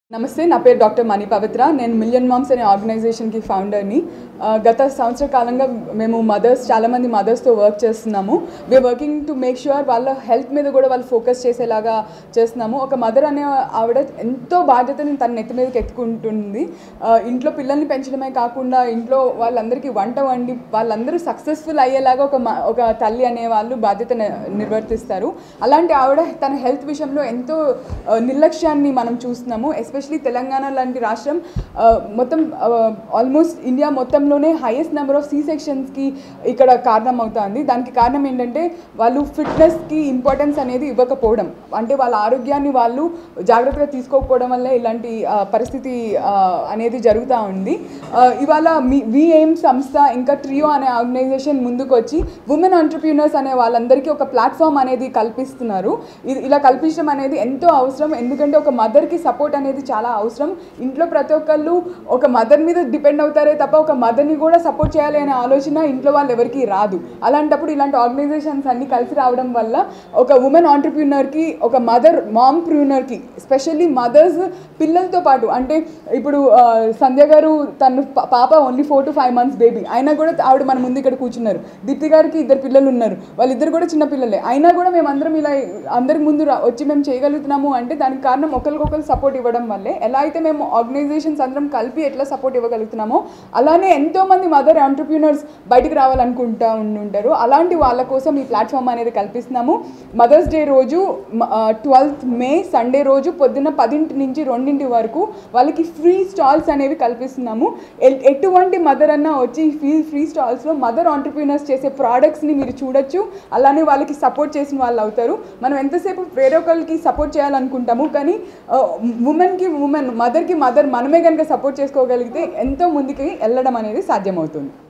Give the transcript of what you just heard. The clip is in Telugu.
నమస్తే నా పేరు డాక్టర్ మణి పవిత్ర నేను మిలియన్ మామ్స్ అనే ఆర్గనైజేషన్కి ఫౌండర్ని ఆ, గత సంవత్సర కాలంగా మేము మదర్స్ చాలామంది మదర్స్తో వర్క్ చేస్తున్నాము we're working to make sure వాళ్ళ హెల్త్ మీద కూడా వాళ్ళు ఫోకస్ చేసేలాగా చేస్తున్నాము ఒక మదర్ అనే ఆవిడ ఎంతో బాధ్యతని తన నెత్తి మీదకి ఎత్తుకుంటుంది ఆ, ఇంట్లో పిల్లల్ని పెంచడమే కాకుండా ఇంట్లో వాళ్ళందరికీ వంట వండి వాళ్ళందరూ సక్సెస్ఫుల్ అయ్యేలాగా ఒక మ- ఒక తల్లి అనే వాళ్ళు బాధ్యత ని- నిర్వర్తిస్తారు అలాంటి ఆవిడ తన హెల్త్ విషయంలో ఎంతో ఆ, నిర్లక్ష్యాన్ని మనం చూస్తున్నాము ఎస్పెషలీ తెలంగాణ లాంటి రాష్ట్రం ఆ, మొత్తం ఆల్మోస్ట్ ఇండియా మొత్తంలోనే హైయెస్ట్ నెంబర్ ఆఫ్ సీ సెక్షన్స్కి ఇక్కడ కారణం అవుతుంది దానికి కారణం ఏంటంటే వాళ్ళు ఫిట్నెస్కి ఇంపార్టెన్స్ అనేది ఇవ్వకపోవడం అంటే వాళ్ళ ఆరోగ్యాన్ని వాళ్ళు జాగ్రత్తగా తీసుకోకపోవడం వల్ల ఇలాంటి ఆ, పరిస్థితి ఆ, అనేది జరుగుతూ ఉంది ఆ, ఇవాళ మీ వి ఎయిమ్ సంస్థ ఇంకా ట్రియో అనే ఆర్గనైజేషన్ ముందుకు వచ్చి ఉమెన్ ఆంటర్ప్రీనర్స్ అనే వాళ్ళందరికీ ఒక ప్లాట్ఫామ్ అనేది కల్పిస్తున్నారు ఇది ఇలా కల్పించడం అనేది ఎంతో అవసరం ఎందుకంటే ఒక మదర్కి సపోర్ట్ అనేది చాలా అవసరం ఇంట్లో ప్రతి ఒక్కళ్ళు ఒక మదర్ మీద డిపెండ్ అవుతారే తప్ప ఒక మదర్ని కూడా సపోర్ట్ చేయాలి అనే ఆలోచన ఇంట్లో వాళ్ళు ఎవరికీ రాదు అలాంటప్పుడు ఇలాంటి ఆర్గనైజేషన్స్ అన్ని కలిసి రావడం వల్ల ఒక ఉమెన్ ఆంటర్ప్రీనర్కి ఒక మదర్ మామ్ ప్రీనర్కి స్పెషల్లీ మదర్స్ పిల్లలతో పాటు అంటే ఇప్పుడు ఆ, సంధ్య గారు తను పా- పాప only four to five months baby అయినా కూడా ఆవిడ మన ముందు ఇక్కడ కూర్చున్నారు దీప్తి గారికి ఇద్దరు పిల్లలు ఉన్నారు వాళ్ళిద్దరు కూడా చిన్న పిల్లలే అయినా కూడా మేమందరం ఇలా అందరి ముందు రా- వచ్చి మేము చేయగలుగుతున్నాము అంటే దానికి కారణం ఒకరికొకరు సపోర్ట్ ఇవ్వడం వల్లే ఎలా అయితే మేము ఆర్గనైజేషన్స్ అందరం కలిపి ఎట్లా సపోర్ట్ ఇవ్వగలుగుతున్నామో అలానే ఎంతోమంది మదర్ ఆంటర్ప్రీనర్స్ బయటికి రావాలనుకుంటా ఉండుంటారు అలాంటి వాళ్ళ కోసం ఈ ప్లాట్ఫామ్ అనేది కల్పిస్తున్నాము మదర్స్ డే రోజు ట్వెల్త్ మే సండే రోజు పొద్దున్న పదింటి నుంచి రెండింటి వరకు వాళ్ళకి ఫ్రీ స్టాల్స్ అనేవి కల్పిస్తున్నాము ఎల్- ఎటువంటి మదర్ అన్నా వచ్చి ఫ్రీ ఫ్రీ స్టాల్స్లో మదర్ ఆంటర్ప్రీనర్స్ చేసే ప్రోడక్ట్స్ని మీరు చూడొచ్చు అలానే వాళ్ళకి సపోర్ట్ చేసిన వాళ్ళు అవుతారు మనం ఎంతసేపు వేరొకరికి సపోర్ట్ చేయాలనుకుంటాము కానీ ఉమెన్కి ఉమెన్ మదర్కి మదర్ మనమే కనుక సపోర్ట్ చేసుకోగలిగితే ఎంతో ముందుకి వెళ్ళడం అనేది సాధ్యమవుతుంది